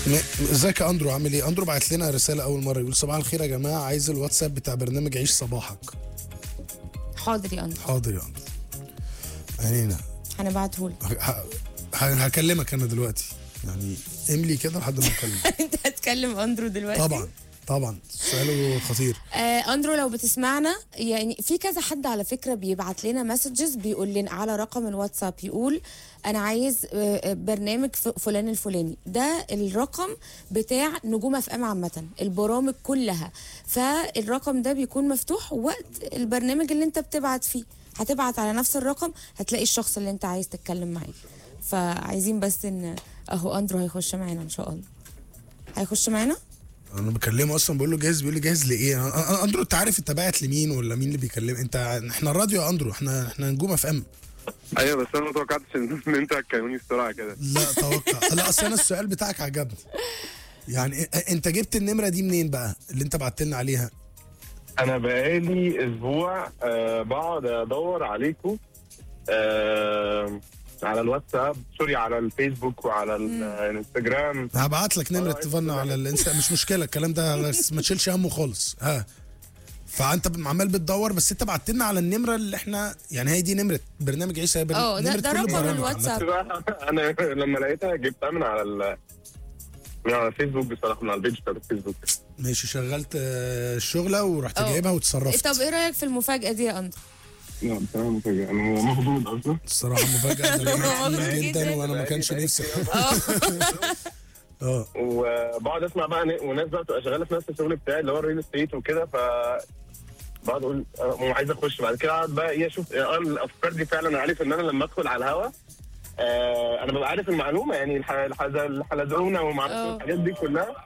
م- ازيك يا اندرو عامل ايه؟ اندرو بعت لنا رساله اول مره يقول صباح الخير يا جماعه عايز الواتساب بتاع برنامج عيش صباحك حاضر يا اندرو حاضر يا اندرو عينينا هنبعته لك ه- ه- ه- هكلمك انا دلوقتي يعني املي كده لحد ما اكلمك انت هتكلم اندرو دلوقتي طبعا طبعا سؤاله خطير آه اندرو لو بتسمعنا يعني في كذا حد على فكره بيبعت لنا مسجز بيقول لنا على رقم الواتساب يقول انا عايز آه، آه، برنامج ف- فلان الفلاني ده الرقم بتاع نجوم اف ام عامه البرامج كلها فالرقم ده بيكون مفتوح وقت البرنامج اللي انت بتبعت فيه هتبعت على نفس الرقم هتلاقي الشخص اللي انت عايز تتكلم معاه فعايزين بس ان اهو اندرو هيخش معانا ان شاء الله هيخش معانا انا بكلمه اصلا بقول له جاهز بيقول لي جاهز لايه أنا- أنا- اندرو انت عارف انت باعت لمين ولا مين اللي بيكلم انت احنا الراديو يا اندرو احنا احنا نجوم اف ام ايوه بس انا ما توقعتش ان إن انت هتكلموني بسرعه كده لا توقع لا اصل انا السؤال بتاعك عجبني يعني إ- انت جبت النمره دي منين بقى اللي انت بعت لنا عليها انا بقالي اسبوع آه بقعد ادور عليكم آه على الواتساب سوري على الفيسبوك وعلى الانستجرام هبعت لك نمره آه، تفنى على الانستا مش مشكله الكلام ده بس ما تشيلش همه خالص ها فانت ب- عمال بتدور بس انت بعت لنا على النمره اللي احنا يعني هي دي نمره برنامج عيسى هي بر- اه، ده- نمرة ده كل رقم البرامج الواتساب. عامة. انا لما لقيتها جبتها من على ال من على الفيسبوك بصراحه من على البيج بتاعت الفيسبوك ماشي شغلت آه، الشغله ورحت اه. جايبها وتصرفت طب ايه رايك في المفاجاه دي يا اندرو لا بصراحه مفاجاه انا مخضوض اصلا الصراحه مفاجاه ده هو جميل مبسوط جدا جدا. وانا ما كانش نفسي اه اه وبقعد اسمع بقى ن- وناس بقى بتبقى شغاله في نفس الشغل بتاعي اللي هو الريل استيت وكده ف بقعد اقول أنا عايز اخش بعد كده اقعد بقى ايه اشوف اه الافكار دي فعلا عارف ان انا لما ادخل على الهوا آه انا ببقى عارف المعلومه يعني الح- الحز- الحلزونه وما اعرفش اه. الحاجات دي كلها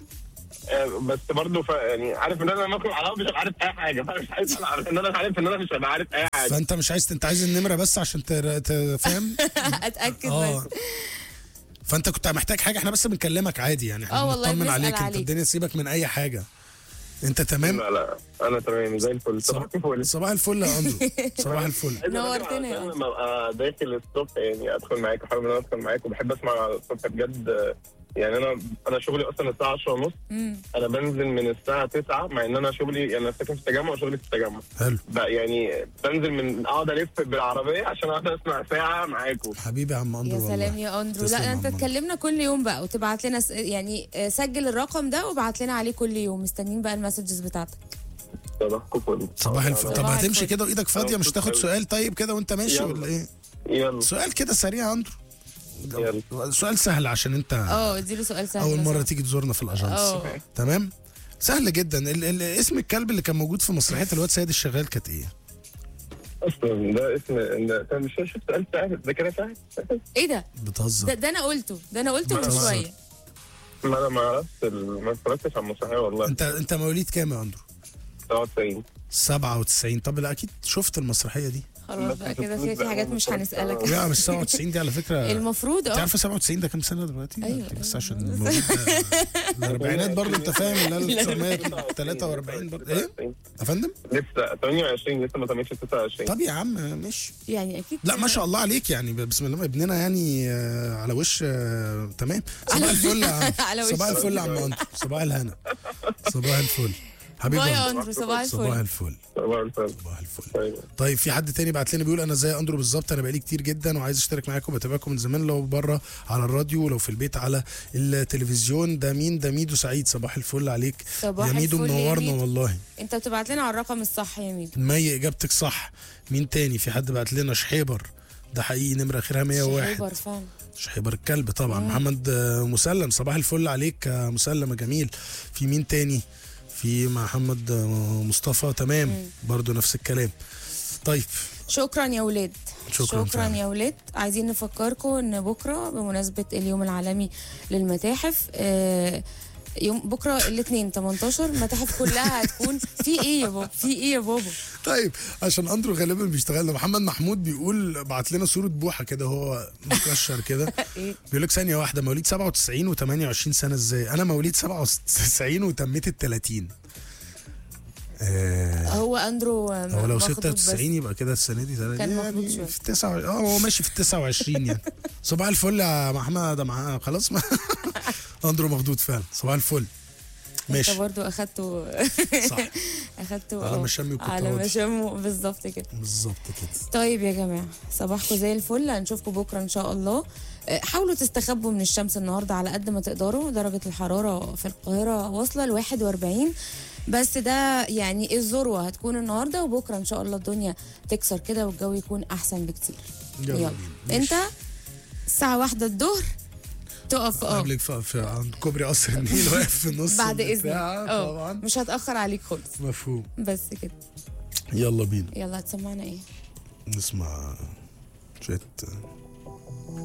آه بس برضه ف... يعني عارف ان انا لما ادخل على الهوا مش هبقى عارف اي حاجه مش عايز أعرف ان انا عارف ان انا مش هبقى عارف اي حاجه فانت مش عايز انت عايز النمره بس عشان تر- تفهم اتاكد اه بس فانت كنت محتاج حاجه احنا بس بنكلمك عادي يعني احنا اه والله بنطمن بنسأل عليك انت عليك. الدنيا سيبك من اي حاجه انت تمام لا لا انا تمام زي الفل صباح الفل صباح الفل يا اندرو صباح الفل نورتنا يا انا أندرو. لما ابقى داخل الصبح يعني ادخل معاك وحابب ان انا ادخل معاك وبحب اسمع الصبح بجد يعني انا انا شغلي اصلا الساعه 10 ونص مم. انا بنزل من الساعه 9 مع ان انا شغلي يعني انا ساكن في التجمع وشغلي في التجمع حلو بقى يعني بنزل من اقعد الف بالعربيه عشان اقعد اسمع ساعه معاكم حبيبي يا عم اندرو يا والله. سلام يا اندرو تسلم لا يا انت عم أندرو. تكلمنا كل يوم بقى وتبعت لنا س... يعني آه، سجل الرقم ده وابعت لنا عليه كل يوم مستنيين بقى المسجز بتاعتك صباحكم فل صباح الفل طب صباح هتمشي الفل. كده وايدك فاضيه مش تاخد سؤال طيب كده وانت ماشي يلا. ولا ايه يلا سؤال كده سريع يا اندرو يلا سؤال سهل عشان انت اه اديله سؤال سهل اول بس. مره تيجي تزورنا في الاجانس اه. تمام سهل جدا ال ال اسم الكلب اللي كان موجود في مسرحيه الواد سيد الشغال كانت ايه اصلا ده اسم ده ده مش شفت سؤال سهل ده كده سهل ايه ده بتهزر ده, ده انا قلته ده انا قلته من بتهزر. شويه ما انا ما عرفتش ال- ما اتفرجتش على المسرحيه والله انت انت مواليد كام يا اندرو 97 97 طب لا اكيد شفت المسرحيه دي خلاص بقى كده في في حاجات مش هنسالك لا مش 97 دي على فكره المفروض انت اه عارفه 97 ده كام سنه دلوقتي؟ أيوة. لا، بس عشان المواليد ده- الاربعينات برضه انت فاهم اللي هي 1943 برضه ايه؟ يا فندم؟ لسه 28 لسه ما تمتش 29 طب يا عم مش يعني اكيد لا ما شاء الله عليك يعني بسم الله ابننا يعني آه، على وش آه، تمام صباح الفل يا عم على وش. صباح الفل يا عم اندرو صباح الهنا صباح الفل حبيبي باي يا أندرو. اندرو صباح صباح الفل الفل صباح الفل صباح الفل طيب. طيب في حد تاني بعت لنا بيقول انا زي اندرو بالظبط انا بقالي كتير جدا وعايز اشترك معاكم بتابعكم من زمان لو بره على الراديو ولو في البيت على التلفزيون ده مين ده ميدو سعيد صباح الفل عليك صباح يا ميدو الفل يا منورنا ميدو. والله انت بتبعت لنا على الرقم الصح يا ميدو مي اجابتك صح مين تاني في حد بعت لنا شحيبر ده حقيقي نمره اخرها 101 شهيبر فعلا شحيبر الكلب طبعا محمد آه، مسلم صباح الفل عليك يا مسلم يا جميل في مين تاني في محمد آه، مصطفى تمام برضو نفس الكلام طيب شكرا يا ولاد شكراً شكرا فعلا. يا ولاد عايزين نفكركم ان بكره بمناسبه اليوم العالمي للمتاحف آه، يوم بكره الاثنين 18 المتاحف كلها هتكون في ايه يا بابا في ايه يا بابا طيب عشان اندرو غالبا بيشتغل محمد محمود بيقول بعت لنا صوره بوحه كده هو مكشر كده إيه؟ بيقول لك ثانيه واحده مواليد 97 و28 سنه ازاي انا مواليد 97 وتميت ال 30 آه هو اندرو آه، هو لو مخضوض بس. 96 يبقى كده السنه دي 30 كان مخضوض يعني شوية. في 9 اه هو ماشي في ال 29 يعني صباح الفل يا محمد يا مع- خلاص ما اندرو مخدود فعلا صباح الفل انت ماشي برضو اخدته صح اخدته على اه. مشامي وكنت على راضي. مشامه بالظبط كده بالظبط كده طيب يا جماعه صباحكم زي الفل هنشوفكم بكره ان شاء الله آه، حاولوا تستخبوا من الشمس النهارده على قد ما تقدروا درجه الحراره في القاهره واصله ل 41 بس ده يعني الذروه هتكون النهارده وبكره ان شاء الله الدنيا تكسر كده والجو يكون احسن بكتير يلا يلا بينا. انت الساعه واحدة الظهر تقف اه قبلك في, في عند كوبري قصر النيل واقف في النص بعد اذنك البتاع، اه طبعا مش هتاخر عليك خالص مفهوم بس كده يلا بينا يلا هتسمعنا ايه نسمع شويه